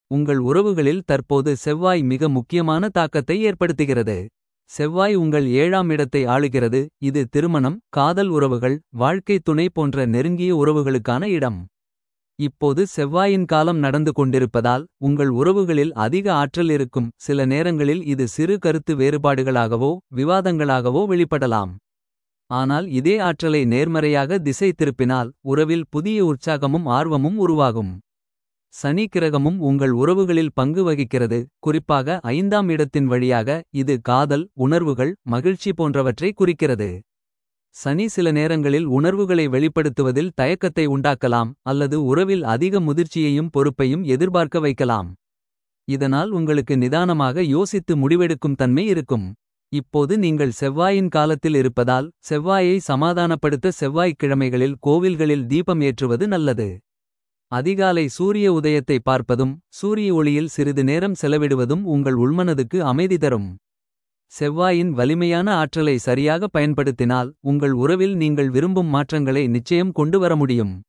உங்கள் உறவுகளில் தற்போது செவ்வாய் மிக முக்கியமான தாக்கத்தை ஏற்படுத்துகிறது. செவ்வாய் உங்கள் ஏழாம் இடத்தை ஆளுகிறது இது திருமணம். காதல் உறவுகள் வாழ்க்கை துணை போன்ற நெருங்கிய உறவுகளுக்கான இடம். இப்போது செவ்வாயின் காலம் நடந்து கொண்டிருப்பதால். உங்கள் உறவுகளில் அதிக ஆற்றல் இருக்கும் சில நேரங்களில் இது சிறு கருத்து வேறுபாடுகளாகவோ. விவாதங்களாகவோ வெளிப்படலாம். ஆனால் இதே ஆற்றலை நேர்மறையாக திசை திருப்பினால். உறவில் புதிய உற்சாகமும் ஆர்வமும் உருவாகும். சனி கிரகமும் உங்கள் உறவுகளில் பங்கு வகிக்கிறது. குறிப்பாக ஐந்தாம் இடத்தின் வழியாக இது காதல். உணர்வுகள் மகிழ்ச்சி போன்றவற்றை குறிக்கிறது. சனி சில நேரங்களில் உணர்வுகளை வெளிப்படுத்துவதில் தயக்கத்தை உண்டாக்கலாம். அல்லது உறவில் அதிக முதிர்ச்சியையும் பொறுப்பையும் எதிர்பார்க்க வைக்கலாம். இதனால் உங்களுக்கு நிதானமாக யோசித்து முடிவெடுக்கும் தன்மை இருக்கும். இப்போது நீங்கள் செவ்வாயின் காலத்தில் இருப்பதால். செவ்வாயை சமாதானப்படுத்த செவ்வாய்க்கிழமைகளில் கோவில்களில் தீபம் ஏற்றுவது நல்லது. அதிகாலை சூரிய உதயத்தை பார்ப்பதும். சூரிய ஒளியில் சிறிது நேரம் செலவிடுவதும் உங்கள் உள்மனதுக்கு அமைதி தரும். செவ்வாயின் வலிமையான ஆற்றலை சரியாக பயன்படுத்தினால். உங்கள் உறவில் நீங்கள் விரும்பும் மாற்றங்களை நிச்சயம் கொண்டு வர முடியும்.